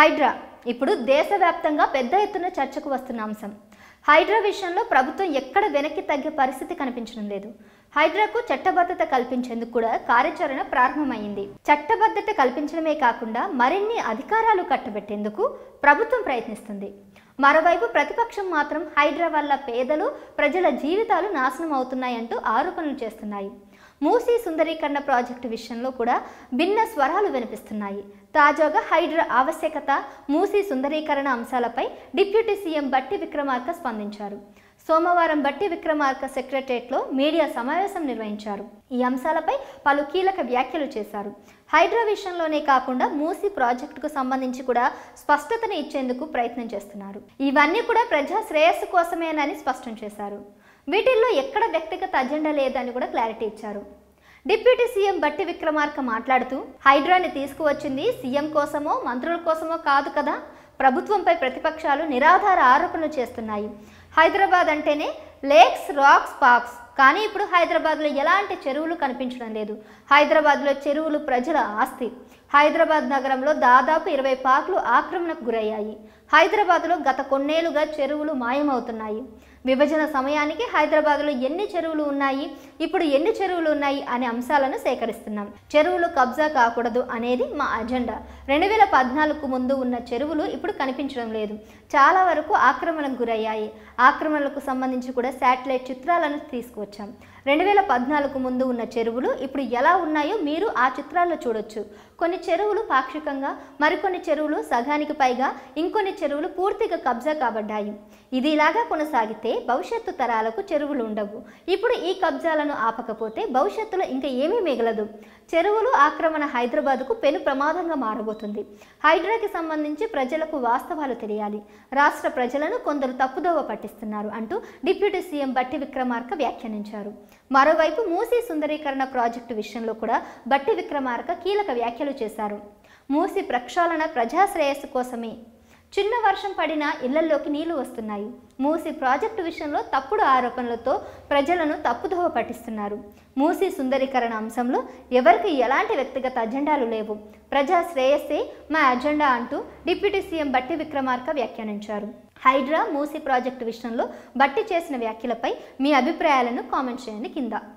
హైడ్రా ఇప్పుడు దేశవ్యాప్తంగా పెద్ద ఎత్తున చర్చకు వస్తున్న అంశం హైడ్రా విషయంలో ప్రభుత్వం ఎక్కడ వెనక్కి తగ్గే పరిస్థితి కనిపించడం లేదు హైడ్రాకు చట్టబద్ధత కల్పించేందుకు కూడా కార్యాచరణ ప్రారంభమైంది చట్టబద్ధత కల్పించడమే కాకుండా మరిన్ని అధికారాలు కట్టబెట్టేందుకు ప్రభుత్వం ప్రయత్నిస్తుంది మరోవైపు ప్రతిపక్షం మాత్రం హైడ్రా వల్ల పేదలు ప్రజల జీవితాలు నాశనం అవుతున్నాయంటూ ఆరోపణలు చేస్తున్నాయి మూసీ సుందరీకరణ ప్రాజెక్టు విషయంలో కూడా భిన్న స్వరాలు వినిపిస్తున్నాయి తాజాగా హైడ్రా ఆవశ్యకత మూసీ సుందరీకరణ అంశాలపై డిప్యూటీ సీఎం బట్టి విక్రమార్క స్పందించారు సోమవారం బట్టి విక్రమార్క సెక్రటరియట్లో మీడియా సమావేశం నిర్వహించారు ఈ అంశాలపై పలు కీలక వ్యాఖ్యలు చేశారు హైడ్రా విషయంలోనే కాకుండా మూసీ ప్రాజెక్టుకు సంబంధించి కూడా స్పష్టతను ఇచ్చేందుకు ప్రయత్నం చేస్తున్నారు ఇవన్నీ కూడా ప్రజా శ్రేయస్సు కోసమేనని స్పష్టం చేశారు వీటిల్లో ఎక్కడ వ్యక్తిగత అజెండా లేదని కూడా క్లారిటీ ఇచ్చారు డిప్యూటీ సీఎం బట్టి విక్రమార్క మాట్లాడుతూ హైడ్రాని తీసుకువచ్చింది సీఎం కోసమో మంత్రుల కోసమో కాదు కదా ప్రభుత్వంపై ప్రతిపక్షాలు నిరాధార ఆరోపణలు చేస్తున్నాయి హైదరాబాద్ అంటేనే లేక్స్ రాక్స్ పార్క్స్ కానీ ఇప్పుడు హైదరాబాద్లో ఎలాంటి చెరువులు కనిపించడం లేదు హైదరాబాద్లో చెరువులు ప్రజల ఆస్తి హైదరాబాద్ నగరంలో దాదాపు ఇరవై పార్కులు ఆక్రమణకు గురయ్యాయి హైదరాబాద్లో గత కొన్నేళ్లుగా చెరువులు మాయమవుతున్నాయి విభజన సమయానికి హైదరాబాద్లో ఎన్ని చెరువులు ఉన్నాయి ఇప్పుడు ఎన్ని చెరువులు ఉన్నాయి అనే అంశాలను సేకరిస్తున్నాం చెరువులు కబ్జా కాకూడదు అనేది మా అజెండా రెండు వేల పద్నాలుగు ముందు ఉన్న చెరువులు ఇప్పుడు కనిపించడం లేదు చాలా వరకు ఆక్రమణకు గురయ్యాయి ఆక్రమణలకు సంబంధించి కూడా శాటిలైట్ చిత్రాలను తీసుకువచ్చాం రెండు వేల పద్నాలుగు ముందు ఉన్న చెరువులు ఇప్పుడు ఎలా ఉన్నాయో మీరు ఆ చిత్రాల్లో చూడొచ్చు కొన్ని చెరువులు పాక్షికంగా మరికొన్ని చెరువులు సగానికి పైగా ఇంకొన్ని చెరువులు పూర్తిగా కబ్జా కాబడ్డాయి ఇది ఇలాగా కొనసాగితే భవిష్యత్తు తరాలకు చెరువులు ఉండవు ఇప్పుడు ఈ కబ్జాలను ఆపకపోతే భవిష్యత్తులో ఇంకా ఏమీ మిగలదు చెరువులు ఆక్రమణ హైదరాబాద్కు పెను ప్రమాదంగా మారబోతుంది హైడ్రాకి సంబంధించి ప్రజలకు వాస్తవాలు తెలియాలి రాష్ట్ర ప్రజలను కొందరు తప్పుదోవ పట్టిస్తున్నారు అంటూ డిప్యూటీ సీఎం బట్టి విక్రమార్క వ్యాఖ్యానించారు మరోవైపు మూసీ సుందరీకరణ ప్రాజెక్టు విషయంలో కూడా బట్టి విక్రమార్క కీలక వ్యాఖ్యలు చేశారు మూసీ ప్రక్షాళన ప్రజాశ్రేయస్సు కోసమే చిన్న వర్షం పడినా ఇళ్లలోకి నీళ్లు వస్తున్నాయి మూసి ప్రాజెక్టు విషయంలో తప్పుడు ఆరోపణలతో ప్రజలను తప్పుదోవ పట్టిస్తున్నారు మూసి సుందరీకరణ అంశంలో ఎవరికి ఎలాంటి వ్యక్తిగత అజెండాలు లేవు ప్రజా శ్రేయస్సే మా అజెండా అంటూ డిప్యూటీ సీఎం బట్టి విక్రమార్క వ్యాఖ్యానించారు హైడ్రా మూసి ప్రాజెక్టు విషయంలో బట్టి చేసిన వ్యాఖ్యలపై మీ అభిప్రాయాలను కామెంట్ చేయండి కింద